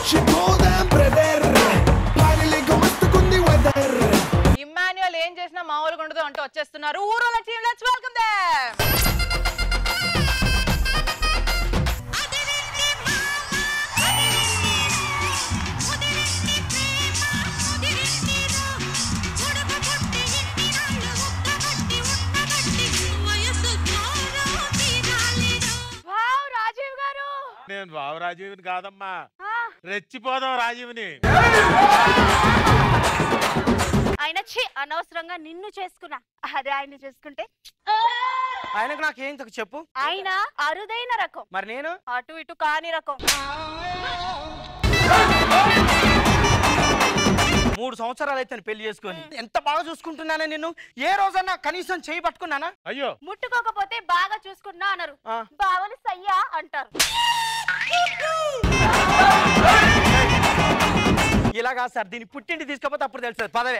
Shikodan brother Finally గుమస్తుకుంది weather Immanuel ఏం చేసినా మామూలుగా ఉండదు అంటూ వచ్చేస్తున్నారు ఊరోల team let's welcome them wow Rajeev garu నేను బాబు రాజీవ్ని కాదమ్మా రెచ్చిపోదాం రాజీవ్ని ఆయన ఛీ అనవసరంగా నిన్ను చేసుకున్నా అదే ఆయన చేసుకుంటే ఆయనకు నాకేం తక్కువ చెప్పు ఆయన అరుదైన రకం మరి నేను అటు ఇటు కాని రకం మూడు సంవత్సరాలు అయితే పెళ్లి చేసుకొని ఎంత బాగా చూసుకుంటున్నానే నిన్ను ఏ రోజన్నా కనీసం చేయి పట్టుకున్నానా అయ్యో ముట్టుకోకపోతే బాగా చూసుకున్నా అన్నారు ఆ. బావలు సయ్యా అంటారు ఇలాగా సార్ దీన్ని పుట్టింటి తీసుకపోతే అప్పుడు తెలుస్తుంది పదవే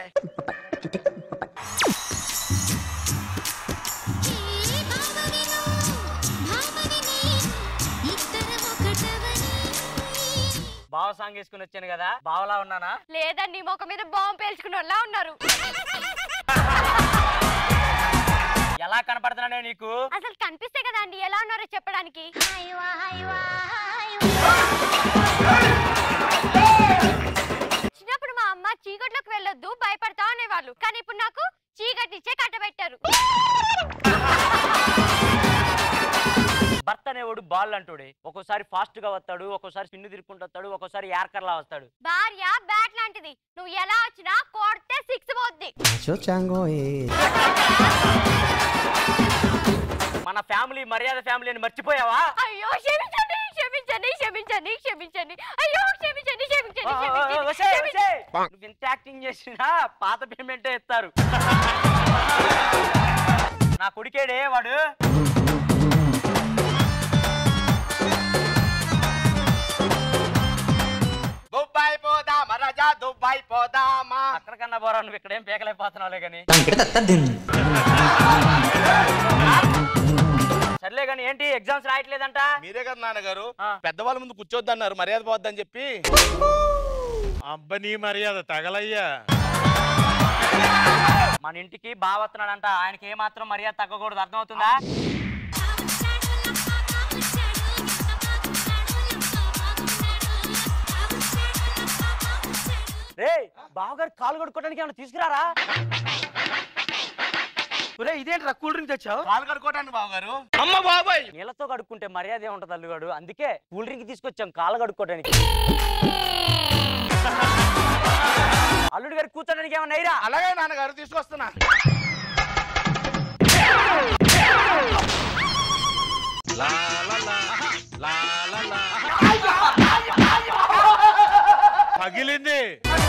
బావ సాంగ్ వేసుకుని వచ్చాను కదా బావలా ఉన్నానా లేదండి మొక్క మీద బాంబు పేల్చుకున్న వాళ్ళ ఉన్నారు ఎలా కనపడుతున్నానే నీకు అసలు కనిపిస్తే కదా అండి ఎలా ఉన్నారో చెప్పడానికి చిన్నప్పుడు మా అమ్మ చీకట్లోకి వెళ్ళొద్దు భయపడతా అనేవాళ్ళు కానీ ఇప్పుడు నాకు చీకటిచ్చే కట్టబెట్టారు భర్త అనేవాడు బాల్ అంటాడు ఒక్కోసారి ఫాస్ట్ గా వస్తాడు ఒక్కోసారి పిన్ను తిరుక్కుంటూ వస్తాడు ఒక్కోసారి యార్కర్ లా వస్తాడు భార్య బ్యాట్ లాంటిది నువ్వు ఎలా వచ్చినా కొడితే సిక్స్ పోద్ది మన ఫ్యామిలీ మర్యాద ఫ్యామిలీ అని మర్చిపోయావా అయ్యో క్షమించండి క్షమించండి క్షమించండి క్షమించండి అయ్యో క్షమించండి క్షమించండి ఆ, ఆ, ఆ, క్షమించండి, వసే, క్షమించండి. వసే. నువ్వు ఇంత యాక్టింగ్ చేసినా పాత పేమెంటే ఇస్తారు నా కొడుకేడే వాడు దుబాయ్ పోదామా రాజా దుబాయ్ పోదామా అక్కడికన్నా పోరా నువ్వు ఇక్కడేం పేకలేకపోతున్నావులే కానీ సర్లే కానీ ఏంటి ఎగ్జామ్స్ రాయట్లేదంట మీరే కదా నాన్నగారు ఆ. పెద్దవాళ్ళ ముందు కూర్చోద్దన్నారు మర్యాద పోద్దని చెప్పి అబ్బ నీ మర్యాద తగలయ్యా మన ఇంటికి బాగా వస్తున్నాడంట ఆయనకి ఏ మాత్రం మర్యాద తగ్గకూడదు అర్థమవుతుందా రే బావగారు కాలు కొట్టుకోవడానికి ఏమైనా తీసుకురారా ఒరే ఇదేంట్రా కూల్ డ్రింక్ తెచ్చావు కాలు కడుకోవటానికి బావగారు అమ్మ బాబాయ్ నీళ్ళతో కడుక్కుంటే మర్యాద ఏముంటది అల్లుగాడు అందుకే కూల్ డ్రింక్ తీసుకొచ్చాం కాలు కడుక్కోవడానికి అల్లుడు గారు కూర్చోడానికి ఏమన్నా అయిరా అలాగే నాన్నగారు తీసుకొస్తున్నా లా, లా, లా, లా, లా, లా. పగిలింది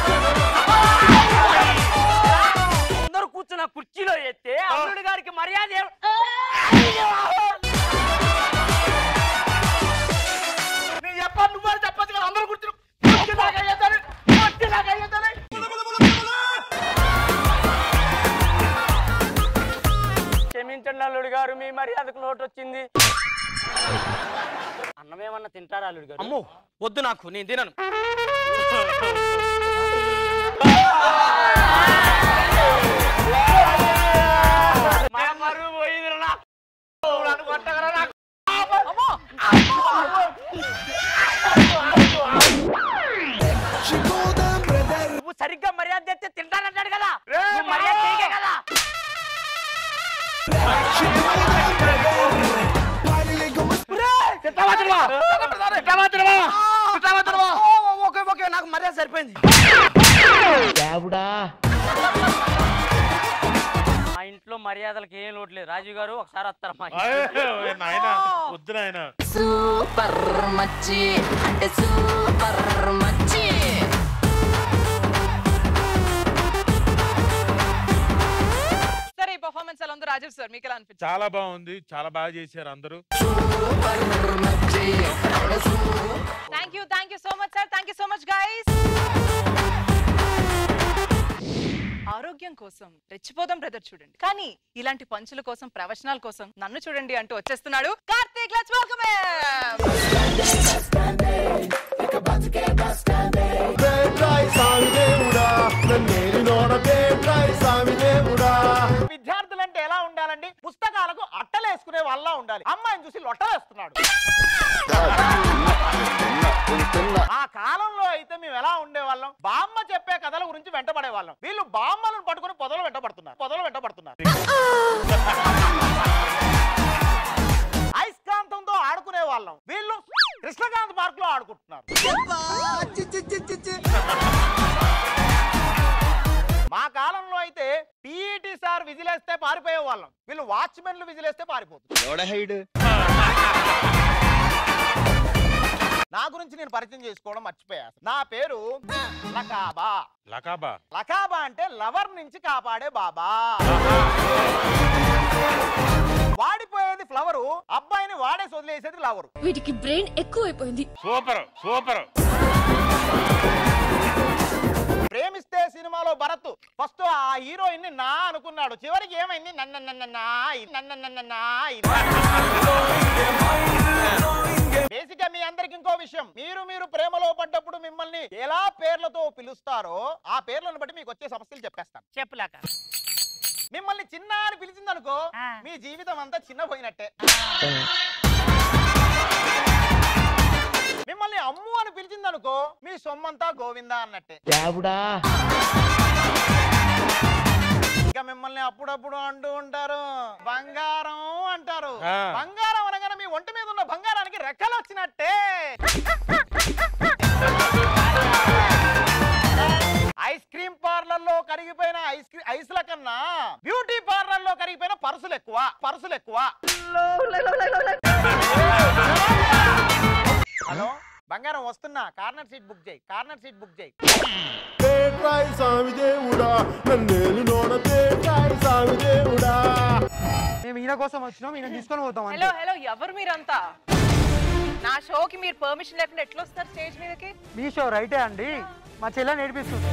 అందరూ కూర్చున్న కుర్చీలో ఎత్తే అల్లుడు గారికి మర్యాద ఏం- నేను చెప్పాను నువ్వు అని చెప్పొచ్చు కదా అందరూ కూర్చుని వచ్చేదాకా అయ్యేదని, వచ్చేదాకా అయ్యేదని. క్షమించండి అల్లుడు గారు మీ మర్యాదకు లోటు వచ్చింది అన్నమేమన్నా తింటారా అల్లుడు గారు అమ్మో వద్దు నాకు నేను తినను మా పరువు పోయిందిరా నా. నన్ను కొట్టగలరా నాకు? Shikodan brother నువ్వు సరిగ్గా మర్యాద తెస్తే తింటానంటాడు కదా రే, నువ్వు మర్యాద మావా. చేయకే కదా Shikodan brother Finally గుమస్తు ఓకే ఓకే నాకు మర్యాద సరిపోయింది మా ఇంట్లో మర్యాదలకు ఏం లోటు లేదు రాజు గారు ఒకసారి వస్తారా మా ఇంటికి? అయ్యో, నాయనా వద్దు నాయనా సూపర్ మచ్చి అంటే సూపర్ మచ్చి సరే ఈ పర్ఫార్మెన్స్ ఎలా ఉందో రాజీవ్ సార్ మీకు ఎలా అనిపించింది చాలా బాగుంది చాలా బాగా చేశారు అందరూ thank you thank you so much sir thank you so much guys ఆరోగ్యం కోసం రెచ్చిపోదాం బ్రదర్ చూడండి కానీ ఇలాంటి పంచుల కోసం ప్రవచనాల కోసం నన్ను చూడండి అంటూ వచ్చేస్తున్నాడు కార్తీక్ లెట్స్ వెల్కమ్ మేము ఎలా ఉండేవాళ్ళం బామ్మ చెప్పే కథల గురించి వెంటబడే వాళ్ళం వీళ్ళు బామ్మలను పట్టుకొని పొదలు వెంటబడుతున్నారు పొదలు వెంటబడుతున్నారు అయస్కాంతంతో ఆడుకునే వాళ్ళం వీళ్ళు కృష్ణకాంత్ పార్క్ లో ఆడుకుంటున్నారు మా కాలంలో అయితే పీఈటీ సార్ విజిలేస్తే పారిపోయే వాళ్ళం వీళ్ళు వాచ్మెన్లు విజిలేస్తే పారిపోతుంది నా గురించి నేను పరిచయం చేసుకోవడం మర్చిపోయా నా పేరు లకాబా లకాబా లకాబా అంటే లవర్ నుంచి కాపాడే బాబా వాడిపోయేది ఫ్లవరు అబ్బాయిని వాడేసి వదిలేసేది లవరు వీటికి బ్రెయిన్ ఎక్కువైపోయింది సూపర్ సూపర్ ప్రేమిస్తే సినిమాలో భరత్ ఫస్ట్ ఆ హీరోయిన్ ని నా అనుకున్నాడు చివరికి ఏమైంది నన్న నన్న నా అయింది. నన్న నన్న నా అయింది. బేసిక్ గా మీ అందరికి ఇంకో విషయం మీరు మీరు ప్రేమలో పడ్డప్పుడు మిమ్మల్ని ఎలా పేర్లతో పిలుస్తారో ఆ పేర్లను బట్టి మీకు వచ్చే సమస్యలు చెప్పేస్తాను చెప్పులాక మిమ్మల్ని చిన్న అని పిలిచిందనుకో మీ జీవితం అంతా చిన్నపోయినట్టే మిమ్మల్ని అమ్ము అని పిలిచిందనుకో మీ సొమ్మంతా గోవిందా అన్నట్టే ఇక మిమ్మల్ని అప్పుడప్పుడు అంటూ ఉంటారు బంగారం అంటారు ఆ. బంగారం అనగానే మీ ఒంటి మీద ఉన్న బంగారానికి రెక్కలు వచ్చినట్టే ఐస్ క్రీమ్ పార్లర్ లో కరిగిపోయిన ఐస్ క్రీమ్ ఐస్ల కన్నా బ్యూటీ పార్లర్ లో కరిగిపోయిన పర్సులు ఎక్కువ పర్సులు ఎక్కువ హలో బంగారం వస్తున్నా కార్నర్ సీట్ బుక్ చేయి కార్నర్ సీట్ బుక్ చేయి తేట్రాయి స్వామి దేవుడా నన్నేలు నోడ తేట్రాయి స్వామి దేవుడా మేము ఈయన కోసం వచ్చినాం ఈయన తీసుకొని పోతాం హలో హలో ఎవరు మీరంతా నా షోకి మీరు పర్మిషన్ లేకుండా ఎట్లా వస్తారు స్టేజ్ మీదకి మీ షో రైటే అండి మా చెల్లెని నేర్పిస్తుంది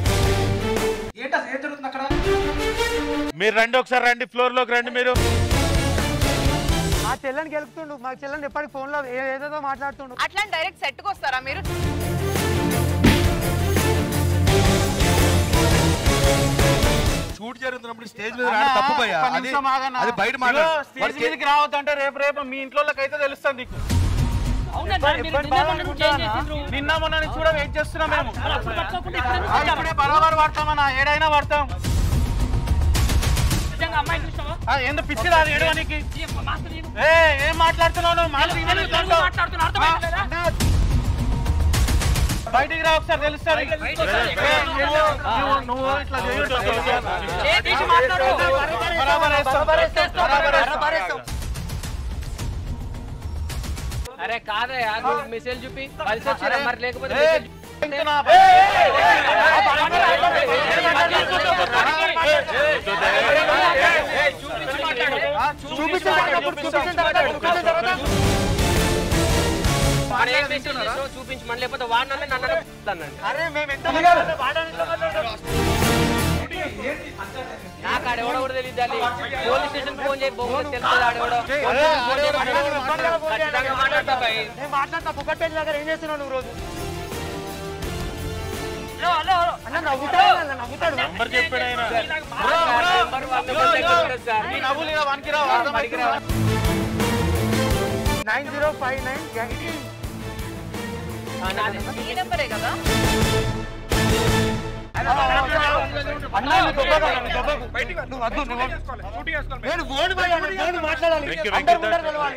మీరు రండి ఒకసారి రండి ఫ్లోర్ లోకి రండి మీరు మా చెల్లెని గెలుపుతుండు మా చెల్లెని ఎప్పటికి ఫోన్ లో ఏ- ఏదేదో మాట్లాడుతుండు అట్లా డైరెక్ట్ సెట్ కి వస్తారా మీరు షూట్ జరుగుతున్నప్పుడు స్టేజ్ మీద రావడం తప్పు భయ్యా. ఒక్క అది నిమిషం ఆగన్నా. అది బయట ఇదిగో, మాట్లాడు స్టేజ్ మీదకి రావద్దంటే రేపు రేపు మీ ఇంట్లో అయితే తెలుస్తుంది నీకు నిన్న మొన్న నుంచి కూడా వెయిట్ చేస్తున్నాం మేము ఆ, ఇప్పుడే బరాబర్ పడతామన్నా ఏడైనా పడతాం ఆ, ఎందుకు పిచ్చి రాదు ఏడవనికి ఏ ఏం మాట్లాడుతున్నావు నువ్వు? మాటలు ఇదే మాట్లాడుతున్నావు. ఆ, బయటికి రా ఒకసారి తెలుస్తుంది ఏ, నువ్వు- నువ్వు- నువ్వు ఇట్లా చేయొద్దు. బరాబర్ వేస్తాం. బరాబర్ వేస్తాం. అరే కాదే నువ్వు మెసేజ్ చూపి కలిసి వచ్చిరా మరి లేకపోతే ఏ, message తింటున్నా. ఆ, చూపించు మాట్లాడు, చూపించిన తర్వాత, చూపించిన తర్వాత. మరి ఏం message చేసినావు చూపించు మన లేకపోతే వాడినన్నా నన్ను అన్నాడు అరే మేము ఎంత మాట్లాడుతున్నాం, వాడని ఎంత మాట్లాడుతున్నాం. నాకు ఆడెవడో కూడా తెలియదు దాన్ని పోలీస్ స్టేషన్ ఫోన్ చేయి బొమ్మలు తెలుస్తుంది ఆడెవడో అరే, అరే, అరే, ఇబ్బందిగా ఫోన్ చేయాలి. ఖచ్చితంగా మాట్లాడతా భయ్ నేను మాట్లాడిన పుక్కట్ పేజ్ దగ్గర ఏం చేస్తున్నావు నువ్వు రోజు అన్న నవ్వుతాడు అన్న నవ్వుతాడు నంబర్ చెప్పాడు ఆయన నెంబర్ వన్ నెంబర్ దగ్గర ఉండదు సార్ నీ నవ్వులు ఇలా వానికి రావు, అర్థమైంది రా. Nine zero five nine eighteen ఈ నెంబరే కదా అన్న నువ్వు దొబ్బకు, నువ్వు దొబ్బకు. నువ్వు వద్దు, నువ్వు వద్దు. నేను ఫోన్ పోయి అన్న, ఫోన్ మాట్లాడాలి వెక్కి, అందరు వెక్కి, ముందర నిలవాలి.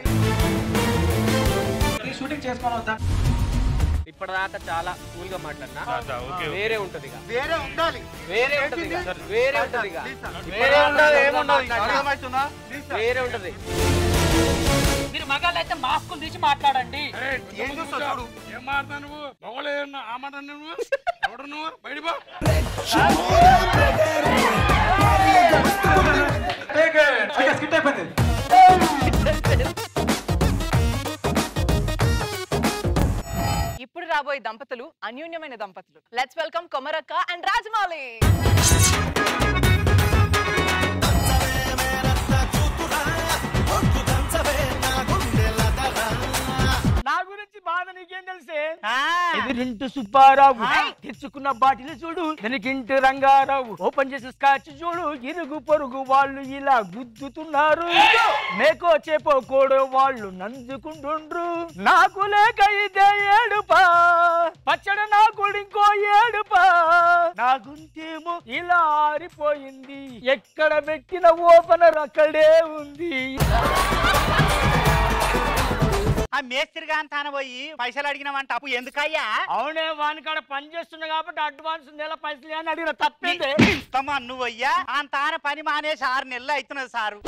ఇప్పటిదాకా చాలా కూల్ గా మాట్లాడినా అచ్చా, ఓకే, ఓకే. వేరే ఉంటది ఇక వేరే ఉండాలి వేరే ఉంటది ఇక వేరే ఉంటది ఇక వేరే ఉండదు ఏముండదు అర్థమవుతుందా వేరే ఉంటది మీరు మగాళ్ళు అయితే మాస్కులు తీసి మాట్లాడండి ఏం చూస్తావు చూడు ఏం మాట్లాడు నువ్వు మగవాళ్ళు ఏమన్నా ఆ మాట నువ్వు ఎవడు నువ్వు బయట బా ఇప్పుడు రాబోయే దంపతులు అన్యోన్యమైన దంపతులు let's welcome Komarakka and Rajamouli నా గురించి బాధ నీకేం తెలిసే ఎదురింటి సుబ్బారావు తెచ్చుకున్న బాటిల్ చూడు వెనకింటి రంగారావు ఓపెన్ చేసి స్కాచ్ చూడు ఇరుగు పొరుగు వాళ్ళు ఇలా గుద్దుతున్నారు మేకో చేపో కోడో వాళ్ళు నందుకుంటుండ్రు నాకు లేక ఇదే ఏడుపా పచ్చడి నాకు ఇంకో మారిపోయింది ఎక్కడ పెట్టిన ఓపెనర్ అక్కడే ఉంది ఆ మేస్త్రిగా అంతాన పోయి పైసలు అడిగినామంట అప్పు ఎందుకయ్యా అవునే వాని కాడ పని చేస్తున్నా కాబట్టి అడ్వాన్స్ నెల పైసలు అని అడిగిన తప్పేంటి ఇస్తామా నువ్వు అయ్యా అంతాన పని మానేసి ఆరు నెలలు అవుతున్నది సారు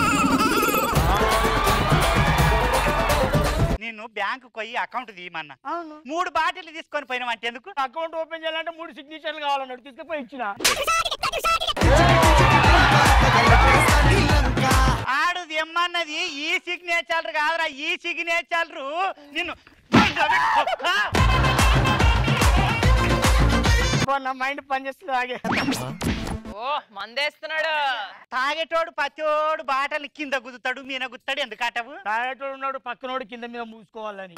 నిన్ను బ్యాంకు పోయి అకౌంట్ తీయమన్నా అవును మూడు బాటిల్ తీసుకొని పోయినామంటే ఎందుకు అకౌంట్ ఓపెన్ చేయాలంటే మూడు సిగ్నేచర్లు కావాలన్నాడు తీసుకుపోయి ఇచ్చిన ఆడు ఎమ్మన్నది ఈ సిగ్నేచర్ కాదురా ఈ సిగ్నేచర్ నిన్ను నా మైండ్ పని చేస్తుంది ఆగే ఓ మందేస్తున్నాడు తాగేటోడు పచ్చోడు బాటలు కింద గుద్దుతాడు మీన గుద్దుతాడు ఎందుకు అటవు తాగేటోడు ఉన్నాడు పక్కనోడు కింద మీద మూసుకోవాలని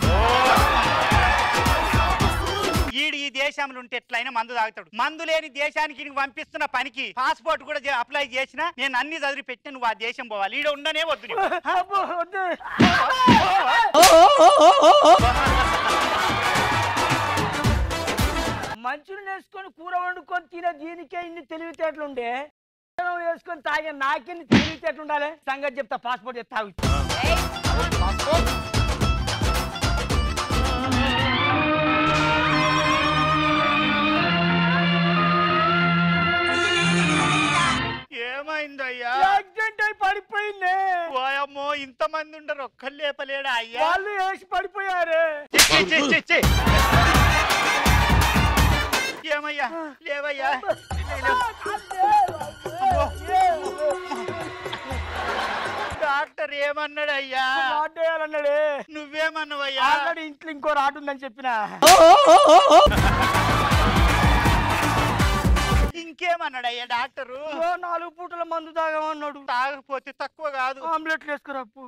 ఈడు ఈ దేశంలో ఉంటే ఎట్లయినా మందు తాగుతాడు మందు లేని దేశానికి నీకు పంపిస్తున్న పనికి పాస్పోర్ట్ కూడా చే- అప్లై చేసిన నేను అన్ని చదివి పెట్టి నువ్వు ఆ దేశం పోవాలి ఈడ ఉండనే వద్దు నీకు. అబ్బో, వద్దు. మంచులు వేసుకొని కూర వండుకొని తినే దీనికే ఇన్ని తెలివితేటలుండే అన్నం వేసుకొని తాగే నాకెన్ని తెలివితేటలు ఉండాలి సంగతి చెప్తా పాస్పోర్ట్ చెప్తా ఆగు. ఏమైందయ్యా యాక్సిడెంట్ అయి పడిపోయింది ఓయమ్మో ఇంత మంది ఉండరు ఒక్కరు లేపలేడా అయ్యా వాళ్ళు వేసి పడిపోయారే చి, చి, చి, చి. ఏమయ్యా లేవయ్యా డాక్టర్ ఏమన్నాడు అయ్యా ఆటేయాలన్నాడే నువ్వేమన్నావయ్యా ఆల్రెడీ ఇంట్లో ఇంకో రాటు ఉందని చెప్పిన ఇంకేమన్నాడు అయ్యా డాక్టరు ఓ నాలుగు పూటల మందు తాగమన్నాడు తాగకపోతే తక్కువ కాదు ఆమ్లెట్లు వేసుకురాపు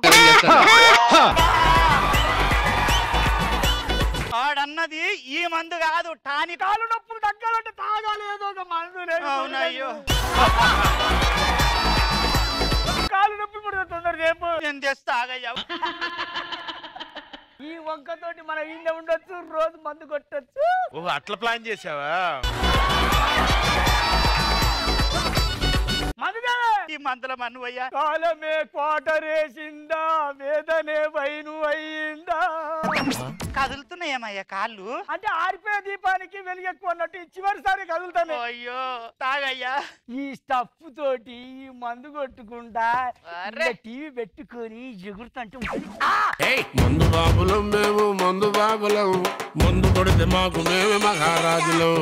ఆడన్నది ఈ మందు కాదు టానిక్ కాలు నొప్పులు తగ్గాలంటే తాగాలి ఏదో ఒక మందు లేదు. అవునయ్యో కాలు నొప్పులు పడుతుంది తొందర రేపు నేను తెస్తా ఆగయ్యా ఈ వంకతోటి మనం ఈయన ఉండొచ్చు రోజు మందు కొట్టొచ్చు ఓ అట్లా ప్లాన్ చేసావా మందుగానే ఈ మందుల మన్నువయ్యా కాలమే కోటరేసిందా వేదనే వైను అయిందా కదులుతున్నాయేమయ్యా కాళ్ళు అంటే ఆరిపోయే దీపానికి వెలుగెక్కువ అన్నట్టు ఈ చివరిసారి కదులుతాను అయ్యో తాగయ్యా ఈ స్టఫ్ తోటి ఈ మందు కొట్టుకుంటా అరే. టీవీ పెట్టుకొని ఎగురుతుంటే మందు బాబులం మేము మందు బాబులం మందు కొడితే మాకు మేమే మహారాజులం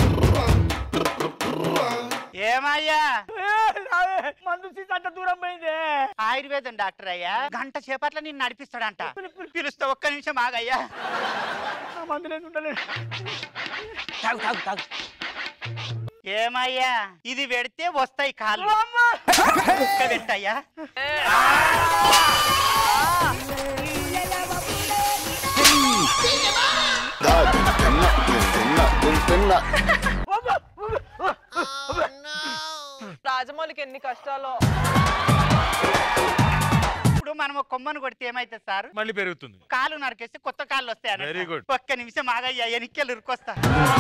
ఏమయ్యా మందు సీట్ అంత దూరం పోయిందే ఆయుర్వేదం డాక్టర్ అయ్యా గంట సేపట్ల నిన్ను నడిపిస్తాడంట పిలుస్తా ఒక్క నిమిషం ఆగయ్యా ఆ మందు లేదు ఉండలేదు తాగు తాగు తాగు ఏమయ్యా ఇది పెడితే వస్తాయి కాళ్ళు ఒక్క పెట్టయ్యా రాజమౌళికి ఎన్ని కష్టాలు ఇప్పుడు మనం ఒక కొమ్మను కొడితే ఏమైతుంది సార్ మళ్ళీ పెరుగుతుంది కాలు నరికేస్తే కొత్త కాళ్ళు వస్తాయి అన్నట్టు. Very good. ఒక్క నిమిషం ఆగయ్యా ఎనిక్కెళ్ళు ఉరుకొస్తా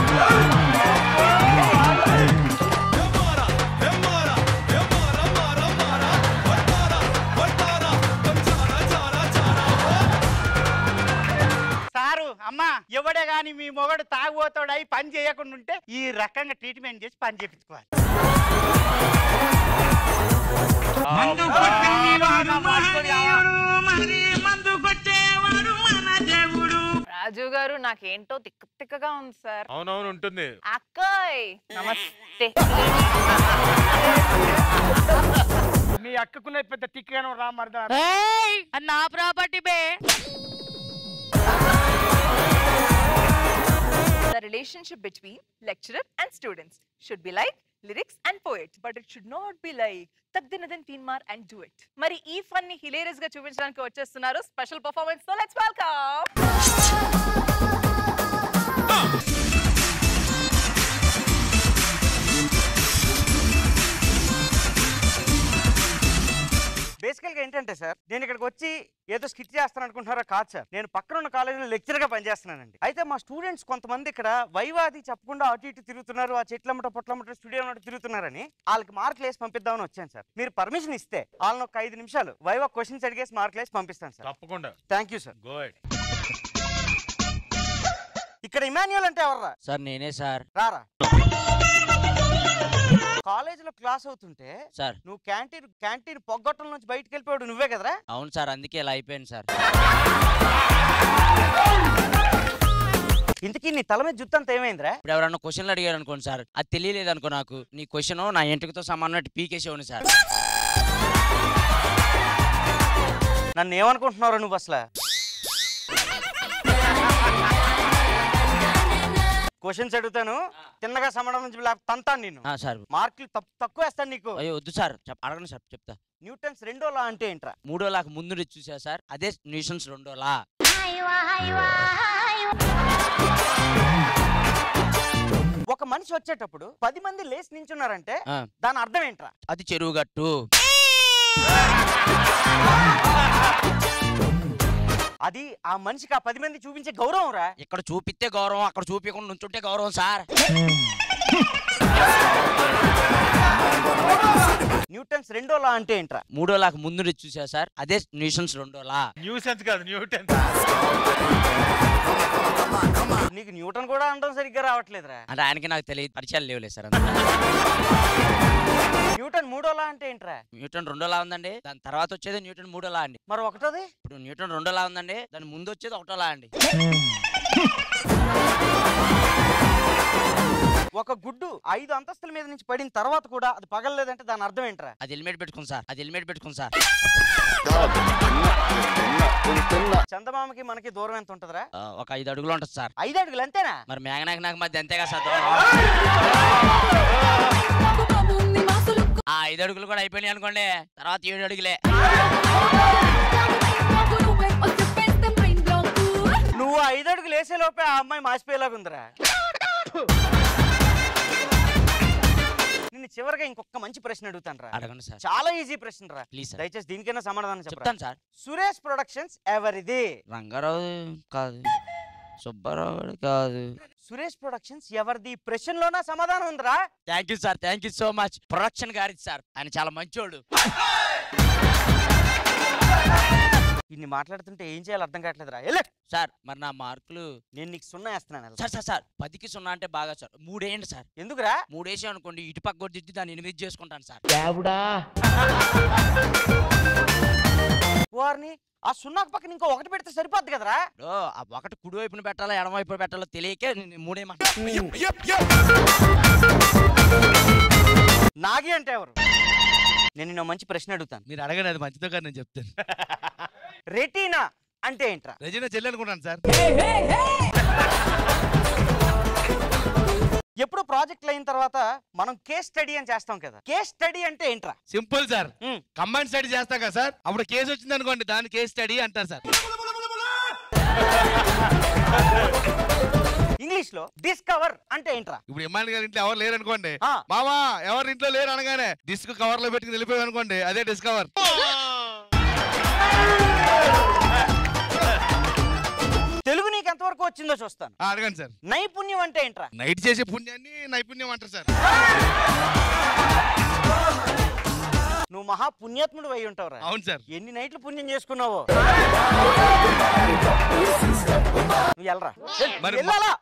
సారు అమ్మా ఎవడే గాని మీ మొగడు తాగుబోతాడై పని చేయకుండా ఉంటే ఈ రకంగా ట్రీట్మెంట్ చేసి పని చేపించుకోవాలి రాజు గారు నాకేంటో తిక్క తిక్కగా ఉంది సార్ అవునవును ఉంటుంది అక్కయ్ నమస్తే మీ అక్కకునే పెద్ద తిక్కగాను రా మరదా నా ప్రాపర్టీ బే The relationship between lecturer and students should be like lyrics and poets, but it should not be like తగ్దినదన్ తీన్మార్ అండ్ డూ ఇట్ మరి ఈ ఫన్ ని హిలేరియస్ గా చూపించడానికి వచ్చేస్తున్నారు special performance so let's welcome బేసికల్ గా ఏంటంటే ఏంటంటే సార్ నేను ఇక్కడికి వచ్చి ఏదో స్కిట్ చేస్తాను అనుకుంటున్నారా కాదు సార్ నేను పక్కన ఉన్న కాలేజీలో లెక్చర్ గా పనిచేస్తున్నానండి అయితే మా స్టూడెంట్స్ కొంతమంది ఇక్కడ వైవాది చెప్పకుండా అటు ఇటు తిరుగుతున్నారు ఆ చెట్లమ్మట పొట్లమ్మట స్టూడియో తిరుగుతున్నారని వాళ్ళకి మార్కులు వేసి పంపిద్దామని వచ్చాను సార్ మీరు పర్మిషన్ ఇస్తే వాళ్ళని ఒక ఐదు నిమిషాలు వైవా క్వశ్చన్స్ అడిగేసి మార్కులు వేసి పంపిస్తాను సార్ తప్పకుండా థ్యాంక్ యూ సార్ గుడ్ ఇక్కడ ఇమాన్యుయల్ అంటే ఎవర్రా సార్ నేనే సార్ రారా కాలేజీలో క్లాస్ అవుతుంటే సార్ నువ్వు క్యాంటీన్ క్యాంటీన్ పొగ్గొట్టల నుంచి బయటికి వెళ్ళిపోయాడు నువ్వే కదరా అవును సార్ అందుకే ఇలా అయిపోయింది సార్ ఇంతకీ నీ తల మీద జుత్తు అంతా ఏమైందిరా ఇప్పుడు ఎవరన్నా క్వశ్చన్లు అడిగారు అనుకోండి సార్ అది తెలియలేదు అనుకో నాకు నీ క్వశ్చన్ నా ఎంటుకతో సమానం పీకేసేవాడిని సార్ నన్ను ఏమనుకుంటున్నావు నువ్వు అసలు క్వశ్చన్స్ అడుగుతాను తిన్నగా సమాధానం నుంచి లేకపోతే తంతాను నేను ఆ, సార్ మార్కులు తప్పు తక్కువ వేస్తాను నీకు అయ్యో వద్దు సార్ చెప్ అడగండి సార్ చెప్తా న్యూటన్స్ రెండో లా అంటే ఏంట్రా మూడో లాక్ ముందు చూసా సార్ అదే న్యూషన్స్ రెండో లా ఒక మనిషి వచ్చేటప్పుడు పది మంది లేచి నించున్నారంటే ఆ, దాని అర్థం ఏంట్రా అది చెరువు గట్టు అది ఆ మనిషికి ఆ పది మంది చూపించే గౌరవం రా ఇక్కడ చూపిస్తే గౌరవం అక్కడ చూపించకుండా నుంచుంటే గౌరవం సార్ న్యూటన్స్ రెండో లా అంటే ఏంట్రా మూడో లాక్ ముందు చూసా సార్ అదే న్యూషన్స్ రెండో లా న్యూసెన్స్ కాదు న్యూటన్ నీకు న్యూటన్ కూడా అనడం సరిగ్గా రావట్లేదురా అంటే ఆయనకి నాకు తెలియదు పరిచయాలు లేవులే సార్ న్యూటన్ మూడో లా అంటే ఏంట్రా న్యూటన్ రెండో లా ఉందండి దాని తర్వాత వచ్చేది న్యూటన్ మూడో లా అండి మరి ఒకటోది ఇప్పుడు న్యూటన్ రెండో లా ఉందండి దాని ముందు వచ్చేది ఒకటో లా అండి ఒక గుడ్డు ఐదు అంతస్తుల మీద నుంచి పడిన తర్వాత కూడా అది పగలలేదంటే దాని అర్థం ఏంట్రా అది హెల్మెట్ పెట్టుకుని సార్ అది హెల్మెట్ పెట్టుకుని సార్ చందమామకి మనకి దూరం ఎంత ఉంటదిరా ఆ, ఒక ఐదు అడుగులు ఉంటుంది సార్ ఐదు అడుగులు అంతేనా మరి మేఘనాకి నాకు మధ్య అంతేగా సార్ ఆ ఐదు అడుగులు కూడా అయిపోయినాయి అనుకోండి తర్వాత ఏడు అడుగులే నువ్వు ఐదు అడుగులు వేసే లోపే ఆ అమ్మాయి మాసిపోయేలాగా ఉందిరా నిన్ను చివరిగా ఇంకొక మంచి ప్రశ్న అడుగుతాను రా అడగండి సార్ చాలా ఈజీ ప్రశ్న రా ప్లీజ్ సార్ దయచేసి దీనికైనా సమాధానం చెప్పరా చెప్తాను సార్ సురేష్ ప్రొడక్షన్స్ ఎవరిది రంగారావు కాదు సుబ్బారావు గారు కాదు సురేష్ ప్రొడక్షన్స్ ఎవరిది ఈ ప్రశ్నలోనా సమాధానం ఉందిరా thank you sir thank you so much production గారి సార్ ఆయన చాలా మంచోడు ఇన్ని మాట్లాడుతుంటే ఏం చేయాలో అర్థం కావట్లేదురా వెళ్ళే సార్ మరి నా మార్కులు నేను నీకు సున్నా వేస్తున్నాను వెళ్ళు. సార్ సార్ సార్ పదికి సున్నా అంటే బాగా సార్ మూడేయండి సార్ ఎందుకురా మూడేసి అనుకోండి ఇటు పక్క కొట్టి దిద్ది దాన్ని ఎనిమిది చేసుకుంటాను సార్ వారిని ఆ సున్నాకు పక్కన ఇంకో ఒకటి పెడితే సరిపోద్ది కదరా ఓ, ఆ ఒకటి కుడి వైపున పెట్టాలా ఎడమ వైపున పెట్టాలో తెలియకే నేను మూడేయమంటా నాగి అంటే ఎవరు నేను నిన్న మంచి ప్రశ్న అడుగుతాను మీరు అడగండి అది మంచిదో కాదు నేను చెప్తాను రెటీనా అంటే ఏంట్రా రజీనా చెల్లి అనుకుంటాను సార్ ఎప్పుడు ప్రాజెక్టులు అయిన తర్వాత మనం కేస్ స్టడీ అని చేస్తాం కదా కేస్ స్టడీ అంటే ఏంట్రా సింపుల్ సార్ కంబైన్ స్టడీ చేస్తాం కదా సార్ అప్పుడు కేసు వచ్చింది అనుకోండి దాని కేసు స్టడీ అంటారు సార్ ఇంగ్లీష్ లో డిస్కవర్ అంటే ఏంట్రా ఇప్పుడు ఇమ్మాన్ గారి ఇంట్లో ఎవరు లేరు అనుకోండి మామా ఎవరు ఇంట్లో లేరు అనగానే డిస్క్ కవర్ లో పెట్టుకుని వెళ్ళిపోయాం అనుకోండి అదే డిస్కవర్ తెలుగు నీకు ఎంతవరకు వచ్చిందో చూస్తాను అడగండి సార్ నైపుణ్యం అంటే ఏంట్రా నైట్ చేసే పుణ్యాన్ని నైపుణ్యం అంటారు సార్ నువ్వు మహా పుణ్యాత్ముడు అయి ఉంటావురా అవును సార్ ఎన్ని నైట్లు పుణ్యం చేసుకున్నావో నువ్వు వెళ్ళరా మరి వెళ్ళాలా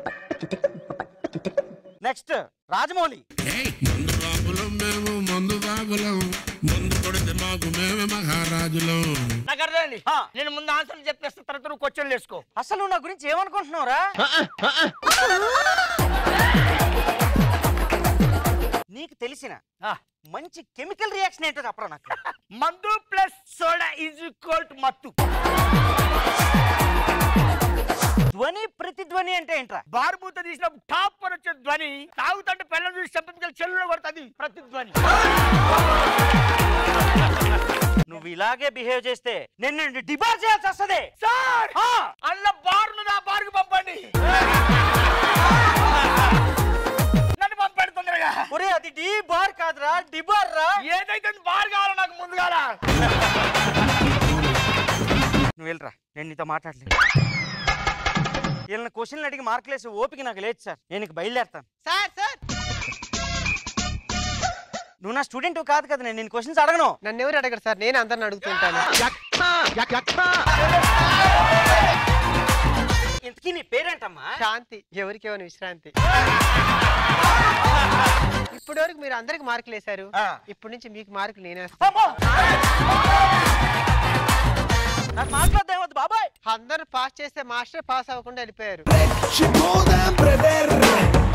నెక్స్ట్ రాజమౌళి బాబులం మేము మందు బాబులం మందు కొడితే మాకు మేమే మహారాజులం నాకు అర్థమైంది నేను ముందు ఆన్సర్లు చెప్పేస్తా తర్వాత నువ్వు క్వశ్చన్లు వేసుకో అసలు నువ్వు నా గురించి ఏమనుకుంటున్నావురా నీకు తెలిసిన మంచి కెమికల్ రియాక్షన్ ఏంటో చెప్పరా నాకు మందు plus soda is equal to మత్తు ధ్వని ప్రతిధ్వని అంటే ఏంట్రా బారు మూత తీసినప్పుడు టాప్ అని వచ్చే ధ్వని తాగుతుంటే పిల్లలు చూసి చెంపతికల్ చెల్లులో కొడుతుంది ప్రతిధ్వని నువ్వు ఇలాగే బిహేవ్ చేస్తే నేను నిన్ను డిబార్ చేయాల్సి వస్తుంది సార్ అల్ల బార్ నా బార్కు పంపండి నన్ను పంపండి తొందరగా ఒరే అది డి బార్ కాదురా డిబార్ రా ఏదైతే బార్ కావాలో నాకు ముందుగా నువ్వు వెళ్ళరా నేను నీతో మాట్లాడలేదు వీళ్ళని క్వశ్చన్లు అడిగి మార్కులు వేసి ఓపిక నాకు లేదు సార్ నేను ఇక బయలుదేరుతాను సార్ సార్ నువ్వు నా స్టూడెంట్ కాదు కదా నేను నేను క్వశ్చన్స్ అడగను నన్ను ఎవరు అడగరు సార్ నేను అందరిని అడుగుతుంటాను ఇంతకీ నీ పేరేంటమ్మా శాంతి ఎవరికేమైనా విశ్రాంతి ఇప్పటి వరకు మీరు అందరికి మార్కులు వేశారు ఇప్పటి నుంచి మీకు మార్కులు నేనేస్తాను నాకు మార్కులు ఏమవుతుంది బాబాయ్ అందరూ పాస్ చేస్తే మాస్టర్ పాస్ అవ్వకుండా వెళ్ళిపోయారు She more than brother